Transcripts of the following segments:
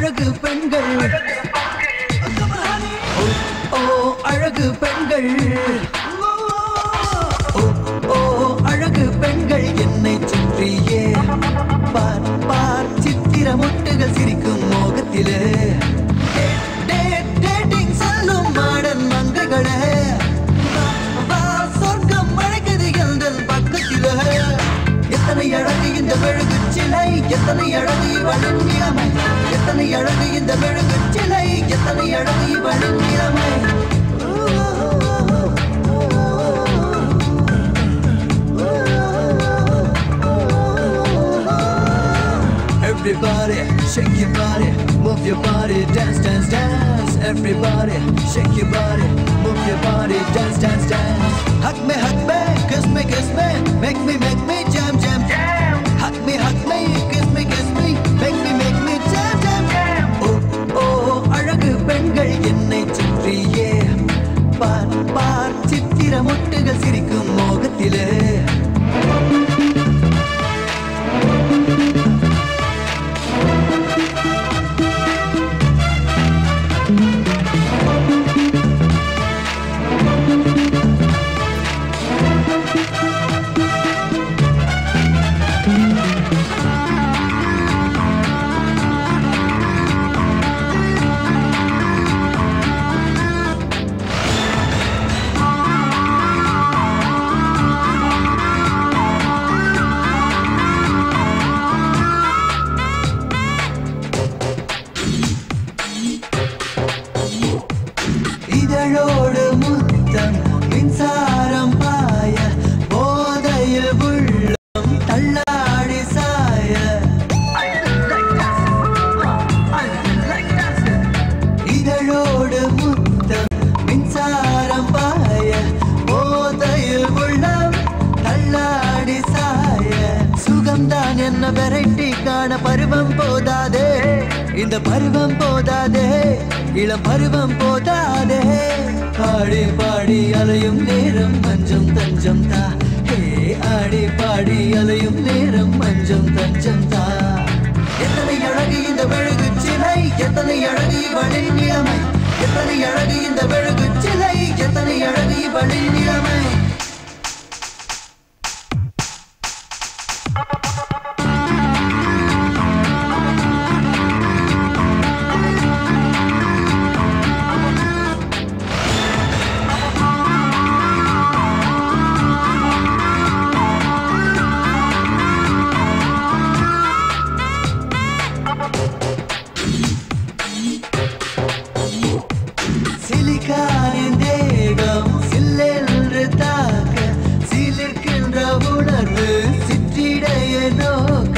அழகு பெண்கள் ஓ, ஓ அழகு பெண்கள் ஓ, ஓ அழகு பெண்கள் என்னை சுற்றியே பார் பார் சித்திர முட்டுகள் சிரிக்கும் மோகத்திலே டேட், டேட், டேட்டிங் செல்லும் மாடன் மங்கைகளே வா, வா, சொர்க்கம் அழைக்குது எங்கள் பக்கத்திலே எத்தனை அழகு இந்த மெழுகு சிலை எத்தனை அழகு இவளின் இளமை எத்தனை அழகு இந்த மெழுகு சிலை எத்தனை அழகு இவளின் இளமை Everybody, shake your body, move your body, dance, dance, dance. Everybody, shake your body, move your body, dance, dance, dance. Hug me, hug me, kiss me, kiss me, make me, make me jam, jam, jam. Hug me, hug me, kiss me, kiss me, make me, make me jam, jam, jam. ஓ ஓ அழகு பெண்கள் என்னை சுற்றியே பார் பார் சித்திர முட்டுகள் சிரிக்கும் மோகத்திலே இதழோடு முத்தம் மின்சாரம் பாய போதையில் உள்ளம் தள்ளாடி சாய இதழோடு முத்தம் மின்சாரம் பாய போதையில் உள்ளம் தள்ளாடி சாய சுகம்தான் என்ன வெரைட்டி காண பருவம் போதாதே இந்த பருவம் போதாதே இளம் பருவம் போதாதே பாடி பாடி அலையும் நேரம் மஞ்சம் தஞ்சம் தா ஹே ஆடி பாடி அலையும் நேரம் மஞ்சம் தஞ்சம் தா எத்தனை அழகு இந்த மெழுகு சிலை எத்தனை அழகு இவளின் இளமை எத்தனை அழகு இந்த மெழுகு சிலை எத்தனை அழகு இவளின் இளமை சிலிக்கானின் தேகம் சில்லென்று தாக்க சிலிர்க்கின்ற உணர்வு சிற்றிடைய நோக்க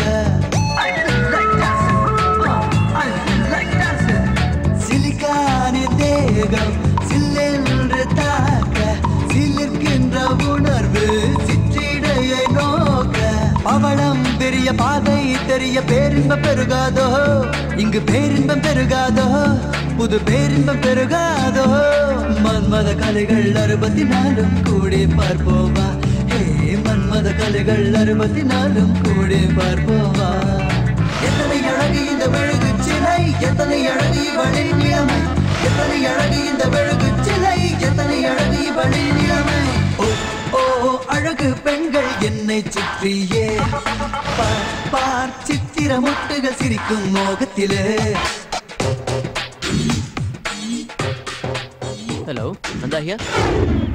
சிலிக்கானின் தேகம் சில்லென்று தாக்க சிலிர்க்கின்ற உணர்வு சிற்றிடைய நோக்க பவளம் பெரிய பாதை தெரிய பேரின்பம் பெருகாதோ இங்கு பேரின்பம் பெருகாதோ புது பேரின்பம் பெருகாதோ மன்மத கலைகள் அறுபத்தி நாலும் கூடி பார்ப்போவா ஹே மன்மத கலைகள் அறுபத்தி நாலும் கூடி பார்ப்போவா எத்தனை அழகு இந்த மெழுகு சிலை எத்தனை அழகு இவளின் இளமை எத்தனை அழகு இந்த மெழுகு சிலை எத்தனை அழகு இவளின் இளமை ஓ ஓ அழகு பெண்கள் என்னை சுற்றியே பார் பார் சித்திர முட்டுகள் சிரிக்கும் மோகத்திலே Hello, Nanda here.